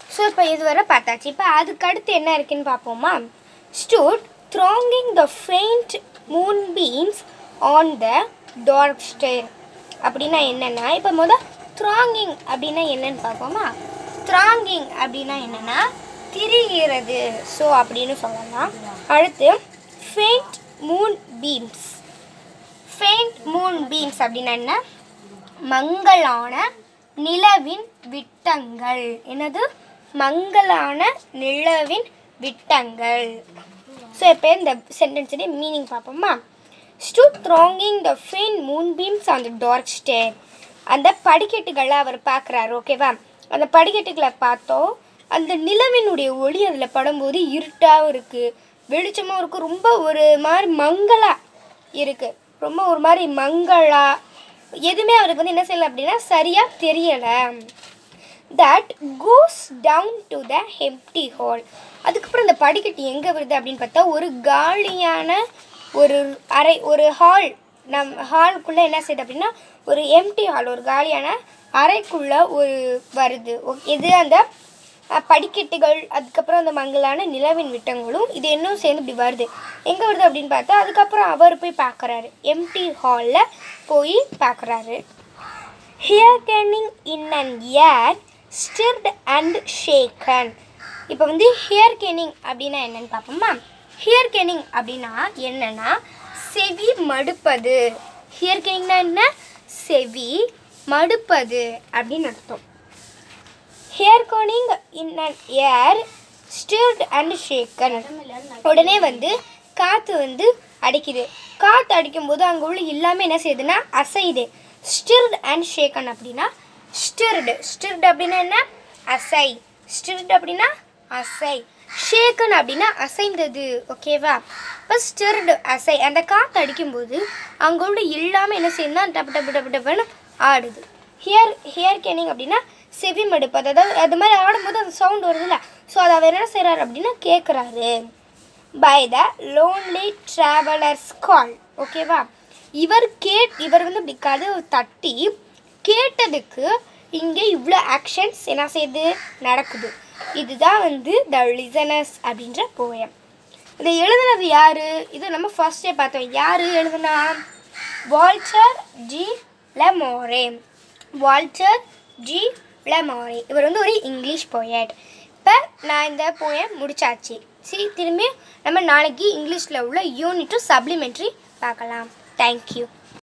so இப்போ இதுவரை பார்த்தாச்சு இப்போ அதுக்கு அடுத்து என்ன இருக்குன்னு பார்ப்போமா stood thronging the faint moonbeams on the dark stair அப்படின்னா என்னென்னா இப்போ முதல் த்ராங்கிங் அப்படின்னா என்னன்னு பார்ப்போமா த்ராங்கிங் அப்படின்னா என்னென்னா திரிகிறது ஸோ அப்படின்னு சொல்லலாம் அடுத்து faint moonbeams faint moonbeams அப்படின்னா என்ன மங்கலான நிலவின் விட்டங்கள் என்னது மங்கலான நிலவின் விட்டங்கள் ஸோ இப்போ இந்த சென்டென்ஸுடைய மீனிங் பார்ப்போமா stood thronging the faint moonbeams on the dark stair அந்த படிக்கட்டுகளை அவர் பார்க்குறாரு ஓகேவா அந்த படிக்கட்டுகளை பார்த்தோம் அந்த நிலவினுடைய ஒளி அதில் படும்போது இருட்டாகவும் இருக்குது வெளிச்சமாகவும் இருக்குது ரொம்ப ஒரு மாதிரி மங்களா இருக்குது ரொம்ப ஒரு மாதிரி மங்களா எதுவுமே அவருக்கு வந்து என்ன செய்யலை அப்படின்னா சரியாக தெரியலை that goes down to the empty hall அதுக்கப்புறம் இந்த படிக்கட்டு எங்கே வருது அப்படின்னு பார்த்தா ஒரு காலியான ஒரு அறை ஒரு ஹால் நம் ஹாலுக்குள்ளே என்ன செய்யுது அப்படின்னா ஒரு எம்டி ஹால் ஒரு காலியான அறைக்குள்ளே ஒரு வருது ஓ- இது அந்த அஹ், படிக்கட்டுகள் அதுக்கப்புறம் அந்த மங்கலான நிலவின் விட்டங்களும் இது இன்னும் சேர்ந்து இப்படி வருது எங்கே வருது அப்படின்னு பார்த்தா அதுக்கப்புறம் அவர் போய் பார்க்குறாரு எம்டி ஹாலில் போய் பார்க்குறாரு hearkening in an air stirred and shaken இப்போ வந்து ஹியர்கெனிங் அப்படின்னா என்னன்னு பார்ப்போமா ஹியர்கெனிங் அப்படின்னா என்னன்னா செவி மடுப்பது ஹியர்கெனிங்னா என்ன செவி மடுப்பது அப்படின்னு அர்த்தம் hearkening in an air stirred and shaken உடனே வந்து காற்று வந்து அடிக்குது காற்று அடிக்கும்போது அங்கே உள்ள எல்லாமே என்ன செய்யுதுன்னா அசையுது ஸ்டிர்ட் அண்ட் ஷேக்கன் அப்படின்னா ஸ்டிர்டு ஸ்டிர்டு அப்படின்னா என்ன அசை ஸ்டிர்டு அப்படின்னா அசை ஷேக்கன் அப்படின்னா அசைந்தது ஓகேவா இப்போ ஸ்டிர்டு அசை அந்த காற்று அடிக்கும்போது அங்கே உள்ள எல்லாமே என்ன செய்யுதுன்னா டப்பு டப்பு டப்பு டப்புன்னு ஆடுது ஹியர் ஹியர் கேனிங் அப்படின்னா செவி மடுப்பு அதாவது அது மாதிரி ஆடும்போது அந்த சவுண்ட் வருதுல்ல ஸோ அதை அவர் என்ன செய்கிறாரு அப்படின்னா கேட்குறாரு by the lonely traveller's call ஓகேவா இவர் கேட் இவர் வந்து இப்படி கதவு தட்டி கேட்டதுக்கு இங்கே இவ்வளோ ஆக்ஷன்ஸ் என்ன செய்யுது நடக்குது இதுதான் வந்து த லிசனர்ஸ் அப்படின்ற போயம் இதை எழுதுனது யாரு இது நம்ம ஃபர்ஸ்டே பார்த்தோம் யாரு எழுதுனா Walter de la Mare Walter de la Mare இவர் வந்து ஒரு இங்கிலீஷ் போயட் இப்போ நான் இந்த போயம் முடிச்சாச்சு சரி திரும்பி நம்ம நாளைக்கு இங்கிலீஷில் உள்ள யூனிட்டும் சப்ளிமெண்ட்ரி பார்க்கலாம் தேங்க்யூ